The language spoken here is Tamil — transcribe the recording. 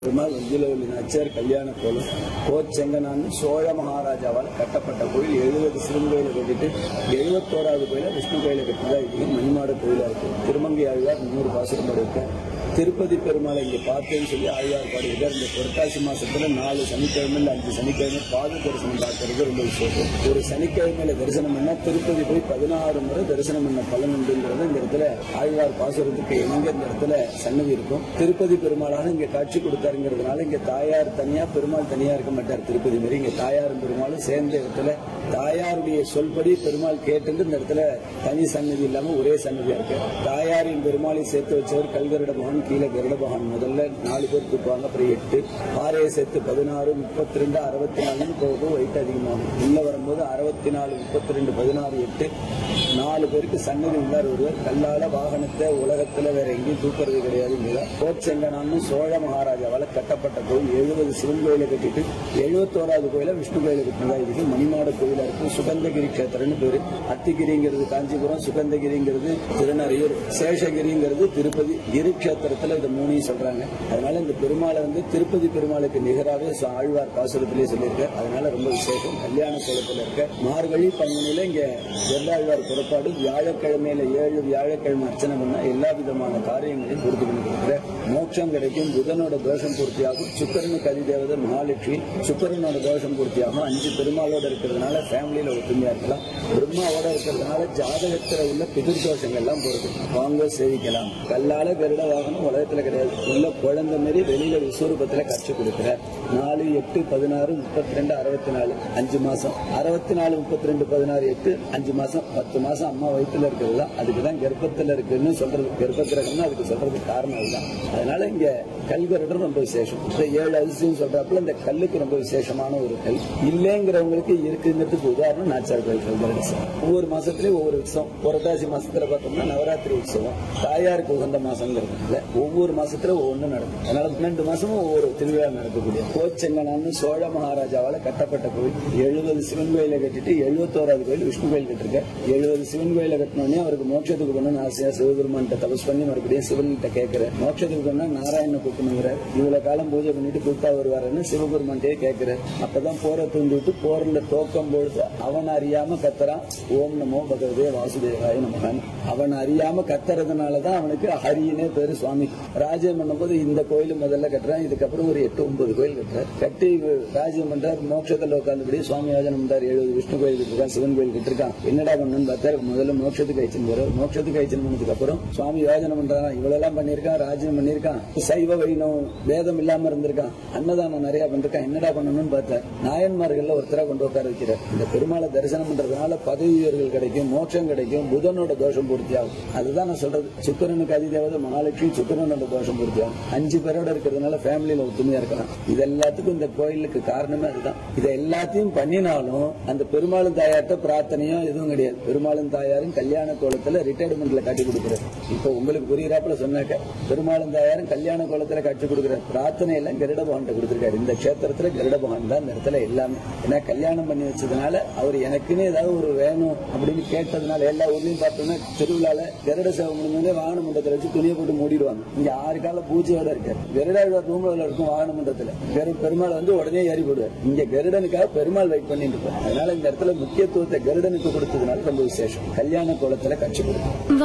பெருமாள் வஞ்சிலவல்லி நாச்சியார் கல்யாண கோலம் கோச்செங்கனான் சோழ மகாராஜாவால் கட்டப்பட்ட கோயில் எழுபது சிவன் கோயிலை கட்டிட்டு எழுபத்தோராவது கோயில விஷ்ணு கோயிலை கட்டிதான் இருக்கு மணிமாட கோயிலா இருக்கு திருமங்கை ஆழ்வார் முன்னூறு பாசுரம் இருக்கு திருப்பதி பெருமாளை இங்க பார்த்தேன்னு சொல்லி ஆழ்வார் பாடியிருக்கார் இந்த புரட்டாசி மாசத்துல நாலு சனிக்கிழமையில அஞ்சு சனிக்கிழமை பாத தரிசனம் பார்க்கறது ரொம்ப விசேஷம் ஒரு சனிக்கிழமையில தரிசனம் பண்ணா திருப்பதி போய் பதினாறு முறை தரிசனம் பண்ண பலன் உண்டுங்கிறது இந்த இடத்துல ஆழ்வார் பாசுரத்துக்கு இணங்க இந்த இடத்துல சன்னதி இருக்கும் திருப்பதி பெருமாளாக இங்க காட்சி கொடுத்தாருங்கிறதுனால இங்க தாயார் தனியா பெருமாள் தனியா இருக்க மாட்டார் திருப்பதி மாரி இங்க தாயாரும் பெருமாளும் சேர்ந்த இடத்துல தாயாருடைய சொல்படி பெருமாள் கேட்டு இந்த இடத்துல தனி சன்னதி இல்லாம ஒரே சன்னதியா இருக்கு தாயாரின் பெருமாளை சேர்த்து வச்சவர் கல்கருட பகவான் கீழே கருட பகவான் முதல்ல நாலு பேர் தூக்குவாங்க அப்புறம் எட்டு பாறையை சேர்த்து பதினாறு முப்பத்தி ரெண்டு அறுபத்தி நாலுன்னு போகும் வெயிட் அதிகமாகும் உள்ள வரும்போது அறுபத்தி நாலு முப்பத்தி ரெண்டு பதினாறு எட்டு நாலு பேருக்கு சன்னதி உள்ளார் ஒருவர் கல்லால வாகனத்தை உலகத்துல வேற எங்கேயும் தூக்குறது கிடையாது கோச்செங்கனான்னு சோழ மகாராஜாவால கட்டப்பட்ட கோயில் எழுபது சிவன் கோயிலை கட்டிட்டு எழுபத்தோராவது கோயில விஷ்ணு கோயிலை கட்டினதா இருக்கு மணிமாட கோயிலா இருக்கு சுகந்தகிரி கஷேத்திரம்னு பேரு அத்திகிரிங்கிறது காஞ்சிபுரம் சுகந்தகிரிங்கிறது திருநறையூர் சேஷகிரிங்கிறது திருப்பதி கிரி கஷேத்திரத்துல இந்த மூணையும் சொல்றாங்க அதனால இந்த பெருமாளை வந்து திருப்பதி பெருமாளுக்கு நிகராகவே சு- ஆழ்வார் பாசுரத்திலே சொல்லியிருக்கார் அதனால ரொம்ப விசேஷம் கல்யாண கோலத்துல இருக்க மார்கழி பங்குனில இங்க வெள்ளாழ்வார் புறப்பாடு வியாழக்கிழமையில ஏழு வியாழக்கிழமை அர்ச்சனை பண்ணா எல்லா விதமான காரியங்களையும் பூர்த்தி பண்ணி கொடுக்குற மோட்சம் கிடைக்கும் புதனோட தோஷம் பூர்த்தியாகும் சுக்கரனுக்கு அதிதேவதை மகாலட்சுமி சுக்கரனோட தோஷம் பூர்த்தியாகும் அஞ்சு பெருமாளோட இருக்கிறதுனால ஃபேமிலியில ஒத்துமையா இருக்கலாம் பிரம்மாவோட இருக்கிறதுனால ஜாதகத்துல உள்ள பிதிர் தோஷங்கள்லாம் போறது வாங்க சேவிக்கலாம் கல்லால கருட வாகனம் உலகத்துல கிடையாது உள்ள குழந்தை மாரி வெளியில விஸ்வரூபத்துல காட்சி கொடுக்கிறார் நாலு எட்டு பதினாறு முப்பத்தி ரெண்டு அறுபத்தி நாலு அஞ்சு மாசம் அறுபத்தி நாலு முப்பத்தி ரெண்டு பதினாறு எட்டு அஞ்சு மாசம் பத்து மாசம் அம்மா வயிற்றுல இருக்கிறது தான் அதுக்கு தான் கர்ப்பத்துல இருக்குன்னு சொல்றது கர்ப்ப கிரகம்னு அதுக்கு சொல்றதுக்கு காரணம் அதுதான் அதனால இங்க கல்கருடம் ரொம்ப விசேஷம் இந்த ஏழு அதிசயம் சொல்றப்பல இந்த கல்லுக்கு ரொம்ப விசேஷமான ஒரு கல் இல்லைங்கிறவங்களுக்கு இருக்குங்கிறதுக்கு உதாரணம் நாச்சார் கோயில் கல்கருட சார் ஒவ்வொரு மாசத்துலயும் ஒவ்வொரு உற்சவம் புரட்டாசி மாசத்துல பார்த்தோம்னா நவராத்திரி உற்சவம் தாயாருக்கு உகந்த மாசங்கிறதுனால ஒவ்வொரு மாசத்துல ஒவ்வொன்று நடக்கும் அதனால பன்னெண்டு மாசமும் ஒவ்வொரு திருவிழா நடக்கக்கூடிய கோச்செங்கனான்னு சோழ மகாராஜாவால கட்டப்பட்ட கோயில் எழுபது சிவன் கோயிலை கட்டிட்டு எழுபத்தோராவது கோயில் விஷ்ணு கோயில் கட்டிருக்க எழுபது சிவன் கோயிலை கட்டினோடனே அவருக்கு மோட்சத்துக்கு போகணும்னு ஆசையா சிவபெருமான்கிட்ட தபஸ் பண்ணி மறுபடியும் சிவன்கிட்ட கேட்கிறேன் மோட்சத்துக்கு போனா நாராயண கூப்பிடுங்கிறார் இவ்வளவு காலம் பூஜை பண்ணிட்டு கூப்பிட்டா வருவாருன்னு சிவபெருமான்கிட்டயே கேட்கிறார் அப்பதான் போரை தூண்டி விட்டு போர்ல தோக்கம் பொழுது அவன் அறியாம கத்துறான் ஓம் நமோ பகவதே வாசுதேவாய நமகான் அவன் அறியாம கத்துறதுனாலதான் அவனுக்கு ஹரினே பேரு சுவாமி ராஜ்யம் பண்ணும்போது இந்த கோயில் முதல்ல கட்டுறான் இதுக்கப்புறம் ஒரு எட்டு ஒன்பது கோயில் கட்டுறார் கட்டி ராஜ்யம் பண்றார் மோட்சத்துல உட்காந்துபடி சுவாமி யோஜனை பண்றார் எழுபது விஷ்ணு கோயில் கட்டிருக்கான் சிவன் கோயில் கட்டிருக்கான் என்னடா பண்ணணும்னு பார்த்தாரு முதல்ல மோட்சத்துக்கு அழிச்சுன்னு போறார் மோட்சத்துக்கு அழிச்சுன்னு பண்ணதுக்கு அப்புறம் சுவாமி யோஜனை பண்றான் இவ்வளவு எல்லாம் பண்ணிருக்கான் ராஜ்யம் பண்ணிருக்கான் சைவ வைணவம் வேதம் இல்லாம இருந்திருக்கான் அன்னதானம் நிறைய பண்ணிருக்கான் என்னடா பண்ணணும்னு பார்த்தார் நாயன்மார்கள்ல ஒருத்தரா கொண்டு உட்கார வைக்கிறார் இந்த பெருமாளை தரிசனம் பண்றதுனால பதவி உயர்கள் கிடைக்கும் மோட்சம் கிடைக்கும் புதனோட தோஷம் பூர்த்தியாகும் அதுதான் நான் சொல்றது சுக்கரனுக்கு அதிதேவதை மகாலட்சுமி சுக்கரனோட தோஷம் பூர்த்தியாகும் அஞ்சு பேரோட இருக்கிறதுனால ஃபேமிலியில ஒத்துமையா இருக்கலாம் இது எல்லாத்துக்கும் இந்த கோயிலுக்கு காரணமே அதுதான் இதை எல்லாத்தையும் பண்ணினாலும் அந்த பெருமாளும் தாயார்ட்ட பிரார்த்தனையோ எதுவும் கிடையாது பெருமாளும் தாயாரும் கல்யாண கோலத்துல ரிட்டையர்மெண்ட்ல காட்டி கொடுக்கிறார் இப்போ உங்களுக்கு புரியுறாப்புல சொன்னாக்க பெருமாளும் தாயாரும் கல்யாண கோலத்துல காட்சி கொடுக்கிறார் பிரார்த்தனை எல்லாம் கருட பகவான்கிட்ட கொடுத்திருக்காரு இந்த கஷேத்திரத்துல கருட பகவான் தான் இந்த இடத்துல எல்லாமே ஏன்னா கல்யாணம் பண்ணி வச்சதுனால அவர் எனக்குன்னு ஏதாவது ஒரு வேணும் அப்படின்னு கேட்டதுனால எல்லா ஊர்லயும் பார்த்தோம்னா திருவிழால கருட சேவை முடிஞ்சோடனே வாகன மண்டலத்துல வச்சு துணியை போட்டு மூடிடுவாங்க இங்க ஆறு கால பூஜையோட இருக்காரு கருடாழ்வார் ரூம்ல இருக்கும் வாகன மண்டலத்துல கரு பெருமாள் வந்து உடனே ஏறி போடுவார் இங்க கருடனுக்காக பெருமாள் வெயிட் பண்ணிட்டு இருப்பார் அதனால இந்த இடத்துல முக்கியத்துவத்தை கருடனுக்கு கொடுத்ததுனால ரொம்ப விசேஷம் கல்யாண கோலத்துல காட்சி கொடுக்கும்